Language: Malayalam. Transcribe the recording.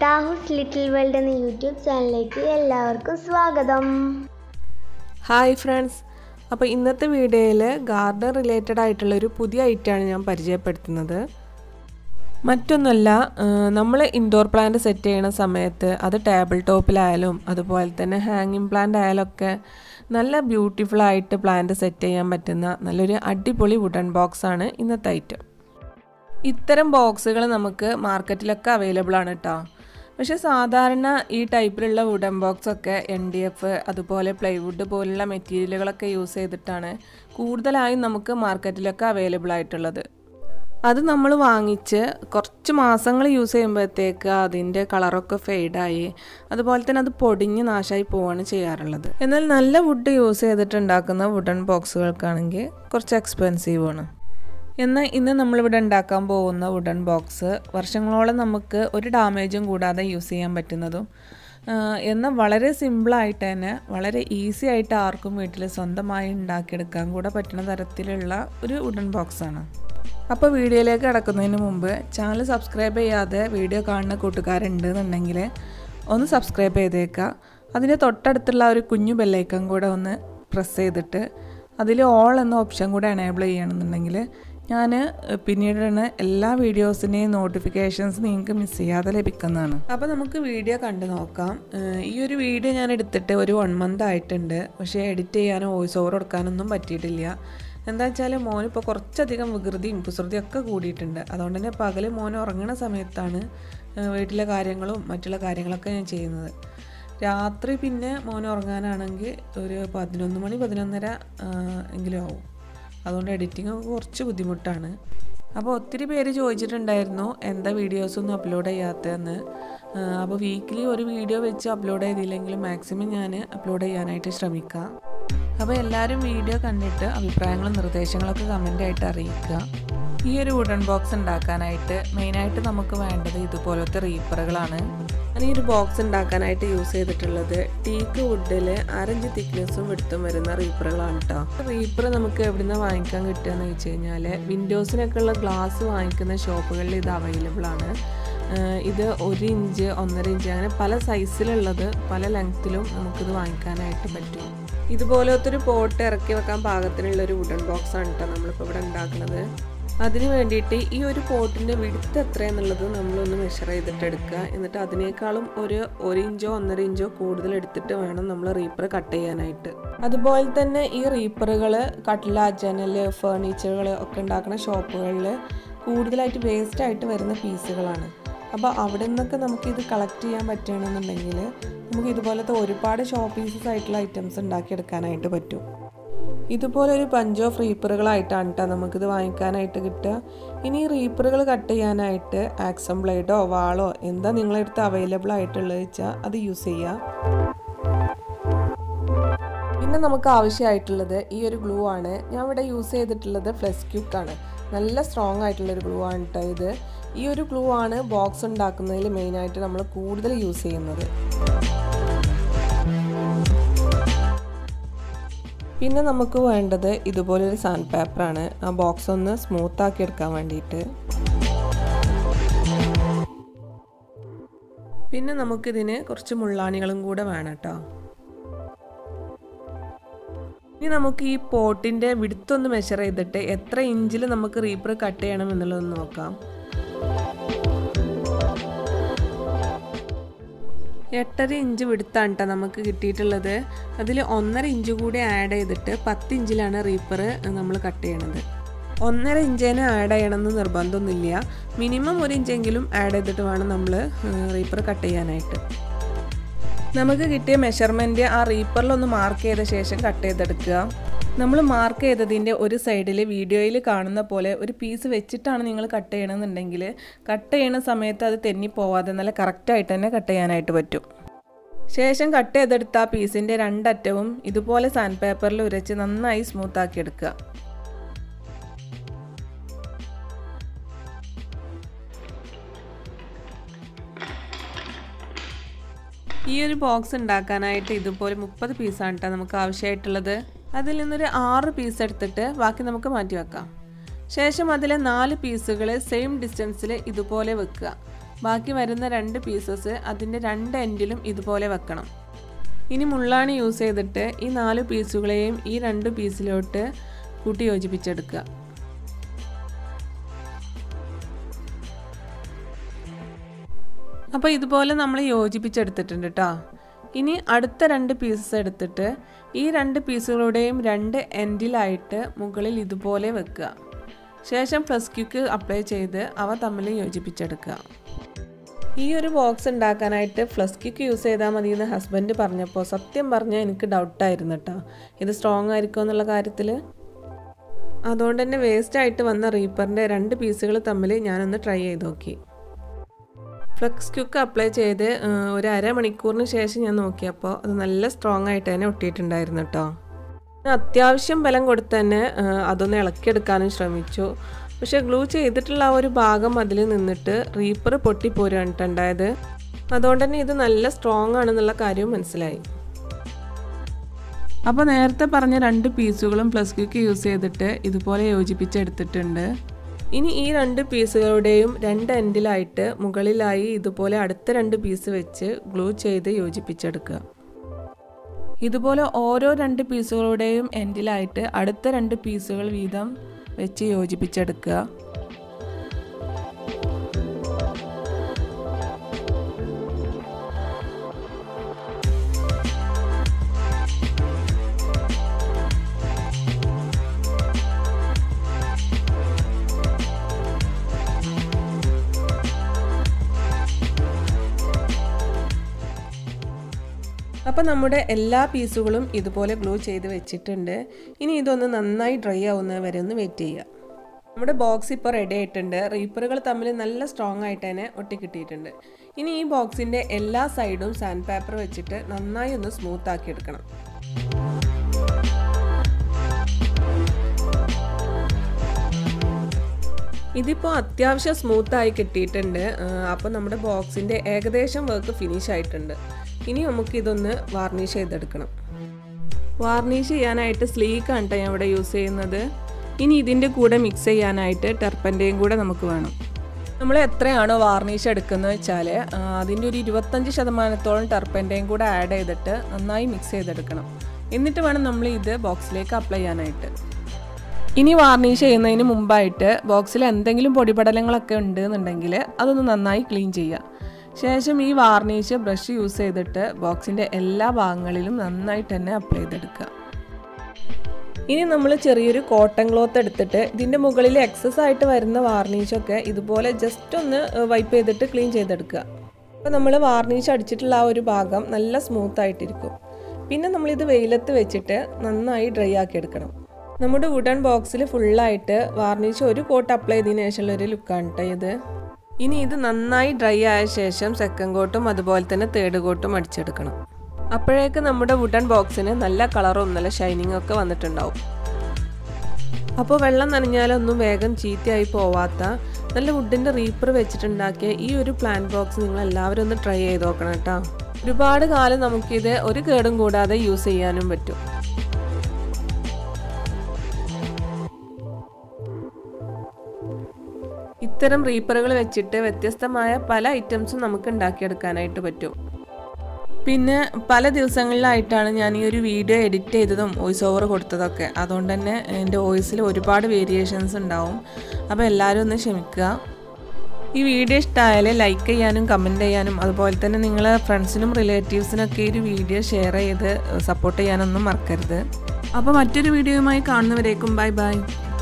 താഹൂസ് ലിറ്റിൽ വേൾഡ് എന്ന യൂട്യൂബ് ചാനലിലേക്ക് എല്ലാവർക്കും സ്വാഗതം ഹായ് ഫ്രണ്ട്സ് അപ്പോൾ ഇന്നത്തെ വീഡിയോയിൽ ഗാർഡൻ റിലേറ്റഡ് ആയിട്ടുള്ള ഒരു പുതിയ ഐറ്റമാണ് ഞാൻ പരിചയപ്പെടുത്തുന്നത് മറ്റൊന്നുമല്ല നമ്മൾ ഇൻഡോർ പ്ലാന്റ് സെറ്റ് ചെയ്യണ സമയത്ത് അത് ടേബിൾ ടോപ്പിലായാലും അതുപോലെ തന്നെ ഹാങ്ങിങ് പ്ലാന്റ് ആയാലും ഒക്കെ നല്ല ബ്യൂട്ടിഫുൾ ആയിട്ട് പ്ലാന്റ് സെറ്റ് ചെയ്യാൻ പറ്റുന്ന നല്ലൊരു അടിപൊളി വുഡൻ ബോക്സ് ആണ് ഇന്നത്തെ ഐറ്റം ഇത്തരം ബോക്സുകൾ നമുക്ക് മാർക്കറ്റിലൊക്കെ അവൈലബിൾ ആണ് കേട്ടോ പക്ഷേ സാധാരണ ഈ ടൈപ്പിലുള്ള വുഡൻ ബോക്സ് ഒക്കെ എൻ ഡി എഫ് അതുപോലെ പ്ലൈവുഡ് പോലുള്ള മെറ്റീരിയലുകളൊക്കെ യൂസ് ചെയ്തിട്ടാണ് കൂടുതലായും നമുക്ക് മാർക്കറ്റിലൊക്കെ അവൈലബിൾ ആയിട്ടുള്ളത് അത് നമ്മൾ വാങ്ങിച്ച് കുറച്ച് മാസങ്ങൾ യൂസ് ചെയ്യുമ്പോഴത്തേക്ക് അതിൻ്റെ കളറൊക്കെ ഫെയ്ഡായി അതുപോലെ തന്നെ അത് പൊടിഞ്ഞ് നാശമായി പോവുകയാണ് ചെയ്യാറുള്ളത് എന്നാൽ നല്ല വുഡ് യൂസ് ചെയ്തിട്ടുണ്ടാക്കുന്ന വുഡൻ ബോക്സുകൾക്കാണെങ്കിൽ കുറച്ച് എക്സ്പെൻസീവ് ആണ് എന്നാൽ ഇന്ന് നമ്മളിവിടെ ഉണ്ടാക്കാൻ പോകുന്ന വുഡൻ ബോക്സ് വർഷങ്ങളോളം നമുക്ക് ഒരു ഡാമേജും കൂടാതെ യൂസ് ചെയ്യാൻ പറ്റുന്നതും എന്നാൽ വളരെ സിമ്പിളായിട്ട് തന്നെ വളരെ ഈസി ആയിട്ട് ആർക്കും വീട്ടിൽ സ്വന്തമായി ഉണ്ടാക്കിയെടുക്കാൻ കൂടെ പറ്റുന്ന തരത്തിലുള്ള ഒരു വുഡൻ ബോക്സാണ് അപ്പോൾ വീഡിയോയിലേക്ക് കിടക്കുന്നതിന് മുമ്പ് ചാനൽ സബ്സ്ക്രൈബ് ചെയ്യാതെ വീഡിയോ കാണുന്ന കൂട്ടുകാരുണ്ട് എന്നുണ്ടെങ്കിൽ ഒന്ന് സബ്സ്ക്രൈബ് ചെയ്തേക്കുക അതിൻ്റെ തൊട്ടടുത്തുള്ള ഒരു കുഞ്ഞു ബെല്ലൈക്കൺ കൂടെ ഒന്ന് പ്രസ് ചെയ്തിട്ട് അതിൽ ഓൾ എന്ന ഓപ്ഷൻ കൂടെ എനേബിൾ ചെയ്യണമെന്നുണ്ടെങ്കിൽ ഞാൻ പിന്നീടാണ് എല്ലാ വീഡിയോസിൻ്റെയും നോട്ടിഫിക്കേഷൻസ് നിങ്ങൾക്ക് മിസ് ചെയ്യാതെ ലഭിക്കുന്നതാണ് അപ്പോൾ നമുക്ക് വീഡിയോ കണ്ടു നോക്കാം ഈ ഒരു വീഡിയോ ഞാൻ എടുത്തിട്ട് ഒരു വൺ മന്ത് ആയിട്ടുണ്ട് പക്ഷേ എഡിറ്റ് ചെയ്യാനോ വോയിസ് ഓവർ കൊടുക്കാനൊന്നും പറ്റിയിട്ടില്ല എന്താ വെച്ചാൽ മോനിപ്പോൾ കുറച്ചധികം വികൃതിയും കുസൃതിയും ഒക്കെ കൂടിയിട്ടുണ്ട് അതുകൊണ്ട് തന്നെ പകൽ മോൻ ഉറങ്ങുന്ന സമയത്താണ് വീട്ടിലെ കാര്യങ്ങളും മറ്റുള്ള കാര്യങ്ങളൊക്കെ ഞാൻ ചെയ്യുന്നത് രാത്രി പിന്നെ മോൻ ഉറങ്ങാനാണെങ്കിൽ ഒരു പതിനൊന്ന് മണി പതിനൊന്നര എങ്കിലും ആവും അതുകൊണ്ട് എഡിറ്റിംഗ് ഒക്കെ കുറച്ച് ബുദ്ധിമുട്ടാണ് അപ്പോൾ ഒത്തിരി പേര് ചോദിച്ചിട്ടുണ്ടായിരുന്നു എന്താ വീഡിയോസൊന്നും അപ്ലോഡ് ചെയ്യാത്തതെന്ന് അപ്പോൾ വീക്കിലി ഒരു വീഡിയോ വെച്ച് അപ്ലോഡ് ചെയ്തില്ലെങ്കിലും മാക്സിമം ഞാൻ അപ്ലോഡ് ചെയ്യാനായിട്ട് ശ്രമിക്കാം അപ്പോൾ എല്ലാവരും വീഡിയോ കണ്ടിട്ട് അഭിപ്രായങ്ങളും നിർദ്ദേശങ്ങളൊക്കെ കമൻ്റായിട്ട് അറിയിക്കുക ഈ ഒരു വുഡൻ ബോക്സ് ഉണ്ടാക്കാനായിട്ട് മെയിനായിട്ട് നമുക്ക് വേണ്ടത് ഇതുപോലത്തെ റീപ്പറുകളാണ് ഞാൻ ഈ ഒരു ബോക്സ് ഉണ്ടാക്കാനായിട്ട് യൂസ് ചെയ്തിട്ടുള്ളത് ടീക്ക് വുഡിൽ അരഞ്ച് തിക്നെസ്സും വിടുത്തും വരുന്ന റീപ്പറുകളാണ് കേട്ടോ റീപ്പർ നമുക്ക് എവിടെ നിന്ന് വാങ്ങിക്കാൻ കിട്ടുകയെന്ന് വെച്ച് കഴിഞ്ഞാൽ വിൻഡോസിനൊക്കെ ഉള്ള ഗ്ലാസ് വാങ്ങിക്കുന്ന ഷോപ്പുകളിൽ ഇത് അവൈലബിൾ ആണ് ഇത് ഒരു ഇഞ്ച് ഒന്നര ഇഞ്ച് അങ്ങനെ പല സൈസിലുള്ളത് പല ലെങ്ത്തിലും നമുക്കിത് വാങ്ങിക്കാനായിട്ട് പറ്റും ഇതുപോലത്തെ ഒരു പോട്ട് ഇറക്കി വെക്കാൻ പാകത്തിനുള്ള ഒരു വുഡൻ ബോക്സ് ആണ് കേട്ടോ നമ്മളിപ്പോൾ ഇവിടെ ഉണ്ടാക്കുന്നത് അതിന് വേണ്ടിയിട്ട് ഈ ഒരു പോട്ടിൻ്റെ വിടുത്ത് എത്രയെന്നുള്ളത് നമ്മളൊന്ന് മെഷർ ചെയ്തിട്ട് എടുക്കുക എന്നിട്ട് അതിനേക്കാളും ഒരു ഒരു ഇഞ്ചോ ഒന്നര ഇഞ്ചോ കൂടുതൽ എടുത്തിട്ട് വേണം നമ്മൾ റീപ്പർ കട്ട് ചെയ്യാനായിട്ട് അതുപോലെ തന്നെ ഈ റീപ്പറുകൾ കട്ടില ജനൽ ഫേർണിച്ചറുകൾ ഒക്കെ ഉണ്ടാക്കുന്ന ഷോപ്പുകളിൽ കൂടുതലായിട്ട് വേസ്റ്റ് ആയിട്ട് വരുന്ന പീസുകളാണ് അപ്പോൾ അവിടെ നിന്നൊക്കെ നമുക്കിത് കളക്ട് ചെയ്യാൻ പറ്റുകയാണെന്നുണ്ടെങ്കിൽ നമുക്ക് ഇതുപോലത്തെ ഒരുപാട് ഷോപ്പ് പീസസ് ആയിട്ടുള്ള ഐറ്റംസ് ഉണ്ടാക്കിയെടുക്കാനായിട്ട് പറ്റും ഇതുപോലെ ഒരു പഞ്ച് ഓഫ് റീപ്പറുകളായിട്ടാണ് കേട്ടോ നമുക്കിത് വാങ്ങിക്കാനായിട്ട് കിട്ടുക ഇനി റീപ്പറുകൾ കട്ട് ചെയ്യാനായിട്ട് ആക്സം ബ്ലേഡോ വാളോ എന്താ നിങ്ങളെടുത്ത് അവൈലബിൾ ആയിട്ടുള്ളത് വെച്ചാൽ അത് യൂസ് ചെയ്യുക പിന്നെ നമുക്ക് ആവശ്യമായിട്ടുള്ളത് ഈ ഒരു ഗ്ലൂ ആണ് ഞാൻ ഇവിടെ യൂസ് ചെയ്തിട്ടുള്ളത് ഫ്ലെസ് ക്യൂക്കാണ് നല്ല സ്ട്രോങ് ആയിട്ടുള്ള ഒരു ഗ്ലൂ ആണ് കേട്ടോ ഇത് ഈ ഒരു ഗ്ലൂ ആണ് ബോക്സ് ഉണ്ടാക്കുന്നതിൽ മെയിനായിട്ട് നമ്മൾ കൂടുതൽ യൂസ് ചെയ്യുന്നത് പിന്നെ നമുക്ക് വേണ്ടത് ഇതുപോലൊരു സാൻഡ് പേപ്പറാണ് ആ ബോക്സ് ഒന്ന് സ്മൂത്ത് ആക്കി എടുക്കാൻ വേണ്ടിയിട്ട് പിന്നെ നമുക്കിതിന് കുറച്ച് മുള്ളാണികളും കൂടെ വേണം കേട്ടോ ഇനി നമുക്ക് ഈ പോട്ടിൻ്റെ വിടുത്തൊന്ന് മെഷർ ചെയ്തിട്ട് എത്ര ഇഞ്ചിൽ നമുക്ക് റീപ്പർ കട്ട് ചെയ്യണം എന്നുള്ളതൊന്ന് നോക്കാം എട്ടര ഇഞ്ച് വിടുത്താണ് കേട്ടോ നമുക്ക് കിട്ടിയിട്ടുള്ളത് അതിൽ ഒന്നര ഇഞ്ച് കൂടി ആഡ് ചെയ്തിട്ട് പത്ത് ഇഞ്ചിലാണ് റീപ്പർ നമ്മൾ കട്ട് ചെയ്യണത് ഒന്നര ഇഞ്ചേനെ ആഡ് ചെയ്യണമെന്ന് നിർബന്ധമൊന്നുമില്ല മിനിമം ഒരു ഇഞ്ചെങ്കിലും ആഡ് ചെയ്തിട്ട് വേണം നമ്മൾ റീപ്പർ കട്ട് ചെയ്യാനായിട്ട് നമുക്ക് കിട്ടിയ മെഷർമെൻറ്റ് ആ റീപ്പറിലൊന്ന് മാർക്ക് ചെയ്ത ശേഷം കട്ട് ചെയ്തെടുക്കുക നമ്മൾ മാർക്ക് ചെയ്തതിൻ്റെ ഒരു സൈഡിൽ വീഡിയോയിൽ കാണുന്ന പോലെ ഒരു പീസ് വെച്ചിട്ടാണ് നിങ്ങൾ കട്ട് ചെയ്യണമെന്നുണ്ടെങ്കിൽ കട്ട് ചെയ്യുന്ന സമയത്ത് അത് തെന്നിപ്പോവാതെ നല്ല കറക്റ്റായിട്ട് തന്നെ കട്ട് ചെയ്യാനായിട്ട് പറ്റും ശേഷം കട്ട് ചെയ്തെടുത്ത ആ പീസിൻ്റെ രണ്ടറ്റവും ഇതുപോലെ സാൻഡ് പേപ്പറിൽ ഉരച്ച് നന്നായി സ്മൂത്താക്കി എടുക്കുക ഈ ഒരു ബോക്സ് ഉണ്ടാക്കാനായിട്ട് ഇതുപോലെ മുപ്പത് പീസാണ് കേട്ടോ നമുക്ക് ആവശ്യമായിട്ടുള്ളത് അതിൽ നിന്നൊരു ആറ് പീസ് എടുത്തിട്ട് ബാക്കി നമുക്ക് മാറ്റി വെക്കാം ശേഷം അതിലെ നാല് പീസുകൾ സെയിം ഡിസ്റ്റൻസിൽ ഇതുപോലെ വെക്കുക ബാക്കി വരുന്ന രണ്ട് പീസസ് അതിൻ്റെ രണ്ട് എൻഡിലും ഇതുപോലെ വെക്കണം ഇനി മുള്ളാണി യൂസ് ചെയ്തിട്ട് ഈ നാല് പീസുകളെയും ഈ രണ്ട് പീസിലോട്ട് കൂട്ടി യോജിപ്പിച്ചെടുക്കുക അപ്പോൾ ഇതുപോലെ നമ്മൾ യോജിപ്പിച്ചെടുത്തിട്ടുണ്ട് കേട്ടോ ഇനി അടുത്ത രണ്ട് പീസസ് എടുത്തിട്ട് ഈ രണ്ട് പീസുകളുടെയും രണ്ട് എൻഡിലായിട്ട് മുകളിൽ ഇതുപോലെ വെക്കുക ശേഷം പ്ലസ് ക്യൂക്ക് അപ്ലൈ ചെയ്ത് അവ തമ്മിൽ യോജിപ്പിച്ചെടുക്കുക ഈ ഒരു ബോക്സ് ഉണ്ടാക്കാനായിട്ട് ഫ്ലസ് കിക്ക് യൂസ് ചെയ്താൽ മതി എന്ന് ഹസ്ബൻഡ് പറഞ്ഞപ്പോൾ സത്യം പറഞ്ഞാൽ എനിക്ക് ഡൗട്ടായിരുന്നു കേട്ടോ ഇത് സ്ട്രോങ് ആയിരിക്കുമോ എന്നുള്ള കാര്യത്തിൽ അതുകൊണ്ട് തന്നെ വേസ്റ്റ് ആയിട്ട് വന്ന റീപ്പറിൻ്റെ രണ്ട് പീസുകൾ തമ്മിൽ ഞാനൊന്ന് ട്രൈ ചെയ്ത് നോക്കി ഫ്ലക്സ് ക്യുക്ക് അപ്ലൈ ചെയ്ത് ഒരു അരമണിക്കൂറിന് ശേഷം ഞാൻ നോക്കിയപ്പോൾ അത് നല്ല സ്ട്രോങ് ആയിട്ട് തന്നെ ഒട്ടിയിട്ടുണ്ടായിരുന്നു കേട്ടോ അത്യാവശ്യം ബലം കൊടുത്ത് തന്നെ അതൊന്ന് ഇളക്കിയെടുക്കാനും ശ്രമിച്ചു പക്ഷെ ഗ്ലൂ ചെയ്തിട്ടുള്ള ആ ഒരു ഭാഗം അതിൽ നിന്നിട്ട് റീപ്പർ പൊട്ടിപ്പോരാണിട്ടുണ്ടായത് അതുകൊണ്ട് തന്നെ ഇത് നല്ല സ്ട്രോങ് ആണെന്നുള്ള കാര്യവും മനസ്സിലായി അപ്പോൾ നേരത്തെ പറഞ്ഞ രണ്ട് പീസുകളും പ്ലസ് ക്യൂക്ക് യൂസ് ചെയ്തിട്ട് ഇതുപോലെ യോജിപ്പിച്ചെടുത്തിട്ടുണ്ട് ഇനി ഈ രണ്ട് പീസുകളുടെയും രണ്ട് എൻഡിലായിട്ട് മുകളിലായി ഇതുപോലെ അടുത്ത രണ്ട് പീസ് വെച്ച് ഗ്ലൂ ചെയ്ത് യോജിപ്പിച്ചെടുക്കുക ഇതുപോലെ ഓരോ രണ്ട് പീസുകളുടെയും എൻഡിലായിട്ട് അടുത്ത രണ്ട് പീസുകൾ വീതം വെച്ച് യോജിപ്പിച്ചെടുക്കുക അപ്പോൾ നമ്മുടെ എല്ലാ പീസുകളും ഇതുപോലെ ഗ്ലൂ ചെയ്ത് വെച്ചിട്ടുണ്ട് ഇനി ഇതൊന്ന് നന്നായി ഡ്രൈ ആവുന്നത് വരെ ഒന്ന് വെയിറ്റ് ചെയ്യുക നമ്മുടെ ബോക്സ് ഇപ്പോൾ റെഡി ആയിട്ടുണ്ട് റീപ്പറുകൾ തമ്മിൽ നല്ല സ്ട്രോങ് ആയിട്ട് തന്നെ ഒട്ടിക്കിട്ടിയിട്ടുണ്ട് ഇനി ഈ ബോക്സിൻ്റെ എല്ലാ സൈഡും സാൻഡ് പേപ്പർ വെച്ചിട്ട് നന്നായി ഒന്ന് സ്മൂത്ത് ആക്കി എടുക്കണം ഇതിപ്പോൾ അത്യാവശ്യം സ്മൂത്തായി കിട്ടിയിട്ടുണ്ട് അപ്പോൾ നമ്മുടെ ബോക്സിൻ്റെ ഏകദേശം വർക്ക് ഫിനിഷ് ആയിട്ടുണ്ട് ഇനി നമുക്ക് ഇതൊന്ന് വാർണിഷ് ചെയ്തെടുക്കണം വാർണിഷ് ചെയ്യാനായിട്ട് സ്ലീക്കാണ് കേട്ടോ ഞാൻ ഇവിടെ യൂസ് ചെയ്യുന്നത് ഇനി ഇതിൻ്റെ കൂടെ മിക്സ് ചെയ്യാനായിട്ട് ടെർപ്പൻ്റെയും കൂടെ നമുക്ക് വേണം നമ്മൾ എത്രയാണോ വാർണിഷ് എടുക്കുന്നത് വെച്ചാൽ അതിൻ്റെ ഒരു ഇരുപത്തഞ്ച് ശതമാനത്തോളം ടെർപ്പൻ്റെയും കൂടെ ആഡ് ചെയ്തിട്ട് നന്നായി മിക്സ് ചെയ്തെടുക്കണം എന്നിട്ട് വേണം നമ്മൾ ഇത് ബോക്സിലേക്ക് അപ്ലൈ ചെയ്യാനായിട്ട് ഇനി വാർണിഷ് ചെയ്യുന്നതിന് മുമ്പായിട്ട് ബോക്സിൽ എന്തെങ്കിലും പൊടിപടലങ്ങളൊക്കെ ഉണ്ട് എന്നുണ്ടെങ്കിൽ അതൊന്ന് നന്നായി ക്ലീൻ ചെയ്യുക ശേഷം ഈ വാർണിഷ് ബ്രഷ് യൂസ് ചെയ്തിട്ട് ബോക്സിൻ്റെ എല്ലാ ഭാഗങ്ങളിലും നന്നായിട്ട് തന്നെ അപ്ലൈ ചെയ്തെടുക്കുക ഇനി നമ്മൾ ചെറിയൊരു കോട്ടൺ ക്ലോത്ത് എടുത്തിട്ട് ഇതിൻ്റെ മുകളിൽ എക്സസ് ആയിട്ട് വരുന്ന വാർണിഷൊക്കെ ഇതുപോലെ ജസ്റ്റ് ഒന്ന് വൈപ്പ് ചെയ്തിട്ട് ക്ലീൻ ചെയ്തെടുക്കുക അപ്പോൾ നമ്മൾ വാർണിഷ് അടിച്ചിട്ടുള്ള ആ ഒരു ഭാഗം നല്ല സ്മൂത്ത് ആയിട്ടിരിക്കും പിന്നെ നമ്മളിത് വെയിലത്ത് വെച്ചിട്ട് നന്നായി ഡ്രൈ ആക്കി എടുക്കണം നമ്മുടെ വുഡൻ ബോക്സിൽ ഫുള്ളായിട്ട് വാർണിഷ് ഒരു കോട്ട് അപ്ലൈ ചെയ്തതിന് ശേഷമുള്ള ഒരു ലുക്കാണ് കേട്ടോ ഇത് ഇനി ഇത് നന്നായി ഡ്രൈ ആയ ശേഷം സെക്കൻഡ് കോട്ടും അതുപോലെ തന്നെ തേർഡ് കോട്ടും അടിച്ചെടുക്കണം അപ്പോഴേക്ക് നമ്മുടെ വുഡൻ ബോക്സിന് നല്ല കളറും നല്ല ഷൈനിങ് ഒക്കെ വന്നിട്ടുണ്ടാവും അപ്പോൾ വെള്ളം നനഞ്ഞാലൊന്നും വേഗം ചീത്തയായി പോവാത്ത നല്ല വുഡിൻ്റെ റീപ്പർ വെച്ചിട്ടുണ്ടാക്കിയ ഈ ഒരു പ്ലാന്റ് ബോക്സ് നിങ്ങൾ എല്ലാവരും ഒന്ന് ട്രൈ ചെയ്ത് നോക്കണം കേട്ടോ ഒരുപാട് കാലം നമുക്കിത് ഒരു കേടും കൂടാതെ യൂസ് ചെയ്യാനും പറ്റും ഇത്തരം റീപ്പറുകൾ വെച്ചിട്ട് വ്യത്യസ്തമായ പല ഐറ്റംസും നമുക്ക് ഉണ്ടാക്കിയെടുക്കാനായിട്ട് പറ്റും പിന്നെ പല ദിവസങ്ങളിലായിട്ടാണ് ഞാൻ ഈ ഒരു വീഡിയോ എഡിറ്റ് ചെയ്തതും വോയിസ് ഓവർ കൊടുത്തതൊക്കെ അതുകൊണ്ട് തന്നെ എൻ്റെ വോയിസിൽ ഒരുപാട് വേരിയേഷൻസ് ഉണ്ടാവും അപ്പോൾ എല്ലാവരും ഒന്ന് ക്ഷമിക്കുക ഈ വീഡിയോ ഇഷ്ടമായാൽ ലൈക്ക് ചെയ്യാനും കമൻറ്റ് ചെയ്യാനും അതുപോലെ തന്നെ നിങ്ങൾ ഫ്രണ്ട്സിനും റിലേറ്റീവ്സിനൊക്കെ ഈ ഒരു വീഡിയോ ഷെയർ ചെയ്ത് സപ്പോർട്ട് ചെയ്യാനൊന്നും മറക്കരുത് അപ്പോൾ മറ്റൊരു വീഡിയോയുമായി കാണുന്നവരേക്കും ബൈ ബൈ